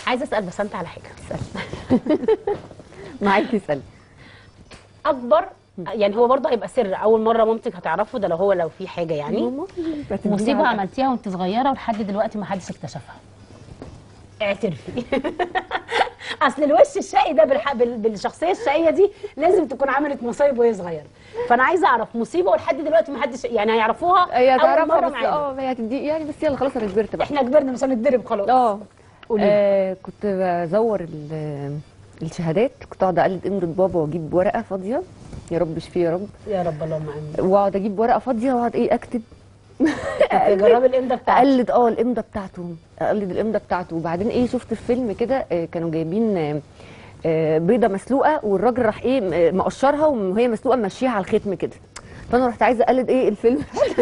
عايزه اسال بس انت على حاجه معاكي اسالي اكبر يعني هو برضه هيبقى سر اول مره مامتك هتعرفه ده لو هو لو في حاجه يعني ماما هتديني مصيبه علقة. عملتيها وانت صغيره ولحد دلوقتي ما حدش اكتشفها اعترفي اصل الوش الشقي ده بالح... بال... بالشخصيه الشقيه دي لازم تكون عملت مصايب وهي صغيره فانا عايزه اعرف مصيبه ولحد دلوقتي ما حدش يعني هيعرفوها هي اول تعرفها مره بس معانا اه هي هتدي يعني بس يلا خلاص انا كبرت بقى احنا كبرنا مش هنتضرب خلاص اه قولي لي. آه، كنت بزور ال- الشهادات كنت اقعد اقلد امرة بابا واجيب ورقه فاضيه يا رب اشفيه يا رب يا رب اللهم امين واقعد اجيب ورقه فاضيه واقعد ايه اكتب جربي الامضه بتاعتك اقلد اه الامضه بتاعته اقلد الامضه بتاعته وبعدين ايه شفت في فيلم كده آه، كانوا جايبين آه، آه، بيضه مسلوقه والراجل راح ايه م- مقشرها وهي مسلوقه ماشيها على الختم كده فانا رحت عايزه اقلد ايه الفيلم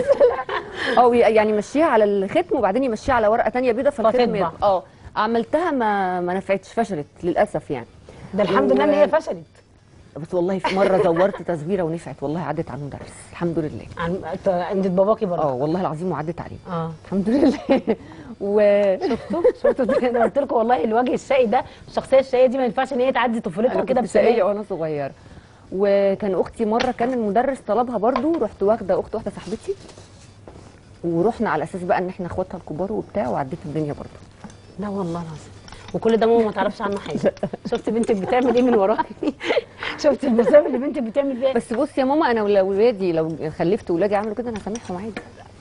اه يعني يمشيها على الختم وبعدين يمشيها على ورقه تانية بيضه فالختم فتطبع. يطبع. اه عملتها ما ما نفعتش فشلت للاسف يعني ده الحمد لله ان هي فشلت بس والله في مره زورت تزويره ونفعت والله عدت على المدرس الحمد لله عن ت- عند باباكي برضه اه والله العظيم وعدت عليه اه الحمد لله وشفتوا شفتوا انا قلت لكم والله الوجه الشقي ده الشخصيه الشقيه دي ما ينفعش ان هي تعدي طفولتها انا كده كنت شقيه بسلام وانا صغيره وكان اختي مره كان المدرس طلبها برضو رحت واخده اخت واحده صاحبتي ورحنا على اساس بقى ان احنا اخواتها الكبار وبتاع وعديت الدنيا برضو لا والله العظيم وكل ده ماما ما تعرفش عنه حاجه شفت بنتك بتعمل ايه من وراكي شفت المصايب اللي بنتك بتعمل فيها بس بصي يا ماما انا ولو ولادي لو خلفت ولادي عملوا كده انا هسامحهم عادي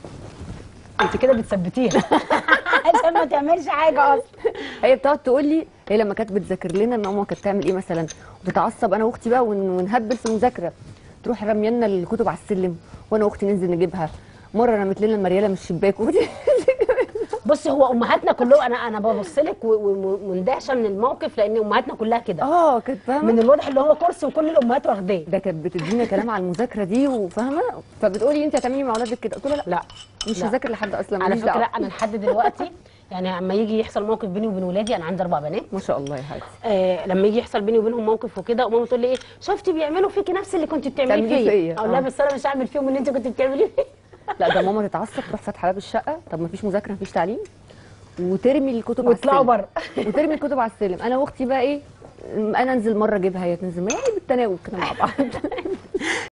انت كده بتثبتيها عشان ما تعملش حاجه اصلا هي بتقعد تقول لي هي لما كانت بتذاكر لنا ان ماما كانت تعمل ايه مثلا وتتعصب انا واختي بقى ون- ونهبل في المذاكره تروح رميه لنا الكتب على السلم وانا واختي ننزل نجيبها مره رمت لنا المرياله من الشباك ودي بصي هو امهاتنا كلهم انا انا ببص لك و- و- ومندهشه من الموقف لان امهاتنا كلها كده اه كانت فاهمه من الواضح اللي هو كورس وكل الامهات واخداه ده كانت بتدينا كلام على المذاكره دي وفاهمه فبتقولي انت هتعملي مع اولادك كده قلت لها لا لا مش لا. هذاكر لحد اصلا على ماليش فكره دعوه انا لحد دلوقتي يعني لما يجي يحصل موقف بيني وبين ولادي انا عندي اربع بنات ما شاء الله يا حبيبتي آه لما يجي يحصل بيني وبينهم موقف وكده وماما تقول لي ايه شفتي بيعملوا فيكي نفس اللي كنت بتعمليه بتعمليه فيا فيا، اقول لها آه. بس انا مش هعمل فيهم اللي انت كنت بتعمليه فيا لا ده ماما تتعصب تروح فاتحه باب الشقه طب ما فيش مذاكره ما فيش تعليم وترمي الكتب ويطلعوا على بره السلم وترمي الكتب على السلم انا واختي بقى ايه انا انزل مره اجيبها هي تنزل يعني بالتناوب كده مع بعض